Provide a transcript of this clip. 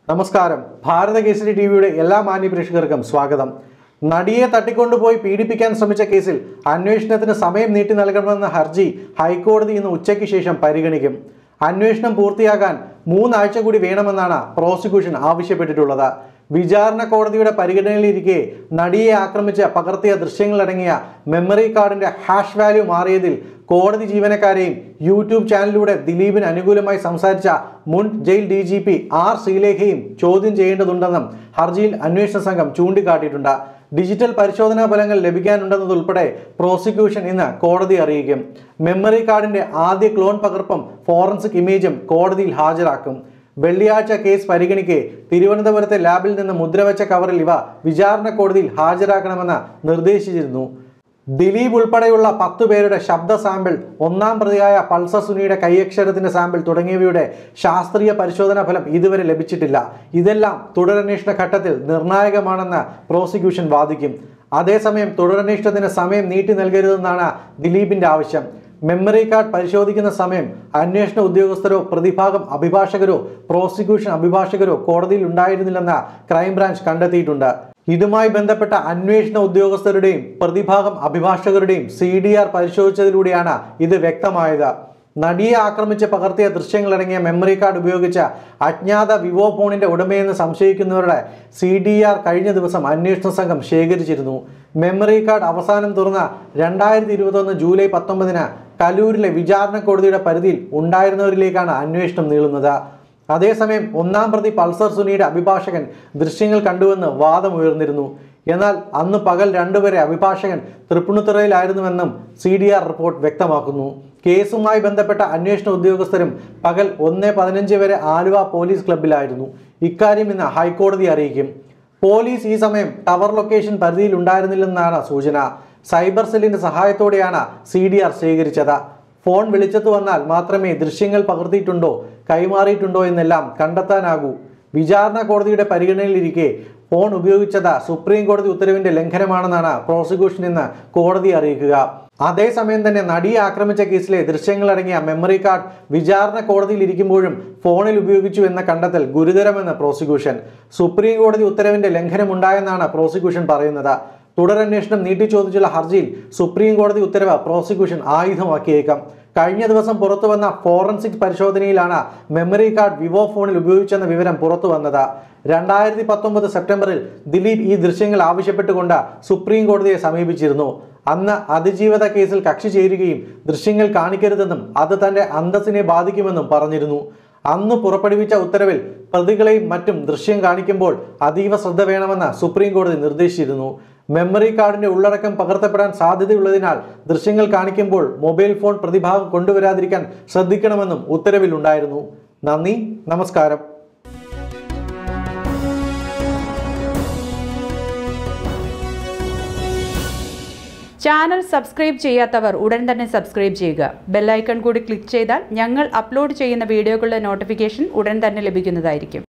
നമസ്കാരം ഭാരത കേസരി ടി വിയുടെ എല്ലാ മാന്യ പ്രേക്ഷകർക്കും സ്വാഗതം നടിയെ തട്ടിക്കൊണ്ടുപോയി പീഡിപ്പിക്കാൻ ശ്രമിച്ച കേസിൽ അന്വേഷണത്തിന് സമയം നീട്ടി നൽകണമെന്ന ഹർജി ഹൈക്കോടതി ഇന്ന് ഉച്ചയ്ക്ക് ശേഷം പരിഗണിക്കും അന്വേഷണം പൂർത്തിയാകാൻ മൂന്നാഴ്ച കൂടി വേണമെന്നാണ് പ്രോസിക്യൂഷൻ ആവശ്യപ്പെട്ടിട്ടുള്ളത് വിചാരണ കോടതിയുടെ പരിഗണനയിലിരിക്കെ നടിയെ ആക്രമിച്ച് പകർത്തിയ ദൃശ്യങ്ങളടങ്ങിയ മെമ്മറി കാർഡിന്റെ ഹാഷ് വാല്യൂ മാറിയതിൽ കോടതി ജീവനക്കാരെയും യൂട്യൂബ് ചാനലിലൂടെ ദിലീപിന് അനുകൂലമായി സംസാരിച്ച മുൻ jail D G P R ശ്രീലേഖയും ചോദ്യം ചെയ്യേണ്ടതുണ്ടെന്നും ഹർജിയിൽ അന്വേഷണ സംഘം ചൂണ്ടിക്കാട്ടിയിട്ടുണ്ട് ഡിജിറ്റൽ പരിശോധനാ ഫലങ്ങൾ ലഭിക്കാനുണ്ടെന്നതുൾപ്പെടെ പ്രോസിക്യൂഷൻ ഇന്ന് കോടതി അറിയിക്കും മെമ്മറി കാർഡിന്റെ ആദ്യ ക്ലോൺ പകർപ്പും ഫോറൻസിക് ഇമേജും കോടതിയിൽ ഹാജരാക്കും വെള്ളിയാഴ്ച കേസ് പരിഗണിക്കെ തിരുവനന്തപുരത്തെ ലാബിൽ നിന്ന് മുദ്രവെച്ച കവറിൽ ഇവ വിചാരണ കോടതിയിൽ ഹാജരാക്കണമെന്ന് നിർദ്ദേശിച്ചിരുന്നു ദിലീപ് ഉൾപ്പെടെയുള്ള പത്തു പേരുടെ ശബ്ദ സാമ്പിൾ ഒന്നാം പ്രതിയായ പൾസർ സുനിയുടെ കൈയക്ഷരത്തിന്റെ സാമ്പിൾ തുടങ്ങിയവയുടെ ശാസ്ത്രീയ പരിശോധനാ ഫലം ഇതുവരെ ലഭിച്ചിട്ടില്ല ഇതെല്ലാം തുടരന്വേഷണ ഘട്ടത്തിൽ നിർണായകമാണെന്ന് പ്രോസിക്യൂഷൻ വാദിക്കും അതേസമയം തുടരന്വേഷണത്തിന് സമയം നീട്ടി നൽകരുതെന്നാണ് ദിലീപിന്റെ ആവശ്യം മെമ്മറി കാർഡ് പരിശോധിക്കുന്ന സമയം അന്വേഷണ ഉദ്യോഗസ്ഥരോ പ്രതിഭാഗം അഭിഭാഷകരോ പ്രോസിക്യൂഷൻ അഭിഭാഷകരോ കോടതിയിൽ ഉണ്ടായിരുന്നില്ലെന്ന് ക്രൈംബ്രാഞ്ച് കണ്ടെത്തിയിട്ടുണ്ട് ഇതുമായി ബന്ധപ്പെട്ട അന്വേഷണ ഉദ്യോഗസ്ഥരുടെയും പ്രതിഭാഗം അഭിഭാഷകരുടെയും സി ഡി ആർ പരിശോധിച്ചതിലൂടെയാണ് ഇത് വ്യക്തമായത് നടിയെ ആക്രമിച്ച് പകർത്തിയ ദൃശ്യങ്ങളടങ്ങിയ മെമ്മറി കാർഡ് ഉപയോഗിച്ച അജ്ഞാത വിവോ ഫോണിന്റെ ഉടമയെന്ന് സംശയിക്കുന്നവരുടെ സി ഡി ആർ കഴിഞ്ഞ ദിവസം അന്വേഷണ സംഘം ശേഖരിച്ചിരുന്നു മെമ്മറി കാർഡ് അവസാനം തുറന്ന രണ്ടായിരത്തി ഇരുപത്തൊന്ന് ജൂലൈ പത്തൊമ്പതിന് കലൂരിലെ വിചാരണ കോടതിയുടെ പരിധിയിൽ ഉണ്ടായിരുന്നവരിലേക്കാണ് അന്വേഷണം നീളുന്നത് അതേസമയം ഒന്നാം പ്രതി പൾസർ സുനിയുടെ അഭിഭാഷകൻ ദൃശ്യങ്ങൾ കണ്ടുവെന്ന് വാദമുയർന്നിരുന്നു എന്നാൽ അന്ന് പകൽ രണ്ടുവരെ അഭിഭാഷകൻ തൃപ്പുണിത്തുറയിലായിരുന്നുവെന്നും സി ഡി ആർ റിപ്പോർട്ട് വ്യക്തമാക്കുന്നു കേസുമായി ബന്ധപ്പെട്ട അന്വേഷണ ഉദ്യോഗസ്ഥരും പകൽ ഒന്ന് പതിനഞ്ച് വരെ ആലുവ പോലീസ് ക്ലബിലായിരുന്നു ഇക്കാര്യം ഇന്ന് ഹൈക്കോടതി അറിയിക്കും പോലീസ് ഈ സമയം ടവർ ലൊക്കേഷൻ പരിധിയിൽ ഉണ്ടായിരുന്നില്ലെന്നാണ് സൂചന സൈബർ സെല്ലിന്റെ സഹായത്തോടെയാണ് സി ഡി ആർ സ്വീകരിച്ചത് ഫോൺ വിളിച്ചെത്തു വന്നാൽ മാത്രമേ ദൃശ്യങ്ങൾ പകർത്തിയിട്ടുണ്ടോ കൈമാറിയിട്ടുണ്ടോ എന്നെല്ലാം കണ്ടെത്താനാകൂ വിചാരണ കോടതിയുടെ പരിഗണനയിലിരിക്കെ ഫോൺ ഉപയോഗിച്ചത് സുപ്രീം കോടതി ഉത്തരവിന്റെ ലംഘനമാണെന്നാണ് പ്രോസിക്യൂഷൻ ഇന്ന് കോടതി അറിയിക്കുക അതേസമയം തന്നെ നടിയെ ആക്രമിച്ച കേസിലെ ദൃശ്യങ്ങളടങ്ങിയ മെമ്മറി കാർഡ് വിചാരണ കോടതിയിൽ ഇരിക്കുമ്പോഴും ഫോണിൽ ഉപയോഗിച്ചു എന്ന കണ്ടെത്തൽ ഗുരുതരമെന്ന് പ്രോസിക്യൂഷൻ സുപ്രീം കോടതി ഉത്തരവിന്റെ ലംഘനമുണ്ടായെന്നാണ് പ്രോസിക്യൂഷൻ പറയുന്നത് തുടരന്വേഷണം നീട്ടിച്ചോദിച്ചുള്ള ഹർജിയിൽ സുപ്രീം കോടതി ഉത്തരവ് പ്രോസിക്യൂഷൻ ആയുധമാക്കിയേക്കാം കഴിഞ്ഞ ദിവസം പുറത്തു വന്ന ഫോറൻസിക് പരിശോധനയിലാണ് മെമ്മറി കാർഡ് വിവോ ഫോണിൽ ഉപയോഗിച്ചെന്ന വിവരം പുറത്തു വന്നത് രണ്ടായിരത്തി പത്തൊമ്പത് സെപ്റ്റംബറിൽ ദിലീപ് ഈ ദൃശ്യങ്ങൾ ആവശ്യപ്പെട്ടുകൊണ്ട് സുപ്രീം കോടതിയെ സമീപിച്ചിരുന്നു അന്ന് അതിജീവിത കേസിൽ കക്ഷി ചേരുകയും ദൃശ്യങ്ങൾ കാണിക്കരുതെന്നും അത് തന്റെ അന്തസ്സിനെ ബാധിക്കുമെന്നും പറഞ്ഞിരുന്നു അന്ന് പുറപ്പെടുവിച്ച ഉത്തരവിൽ പ്രതികളെയും മറ്റും ദൃശ്യം കാണിക്കുമ്പോൾ അതീവ ശ്രദ്ധ വേണമെന്ന് സുപ്രീം കോടതി നിർദ്ദേശിച്ചിരുന്നു മെമ്മറി കാർഡിന്റെ ഉള്ളടക്കം പകർത്തപ്പെടാൻ സാധ്യതയുള്ളതിനാൽ ദൃശ്യങ്ങൾ കാണിക്കുമ്പോൾ മൊബൈൽ ഫോൺ പ്രതിഭാഗം കൊണ്ടുവരാതിരിക്കാൻ ശ്രദ്ധിക്കണമെന്നും ഉത്തരവിലുണ്ടായിരുന്നു നന്ദി നമസ്കാരം ചാനൽ സബ്സ്ക്രൈബ് ചെയ്യാത്തവർ ഉടൻ തന്നെ സബ്സ്ക്രൈബ് ചെയ്യുക ബെല്ലൈക്കൺ കൂടി ക്ലിക്ക് ചെയ്താൽ ഞങ്ങൾ അപ്ലോഡ് ചെയ്യുന്ന വീഡിയോകളുടെ നോട്ടിഫിക്കേഷൻ ഉടൻ തന്നെ ലഭിക്കുന്നതായിരിക്കും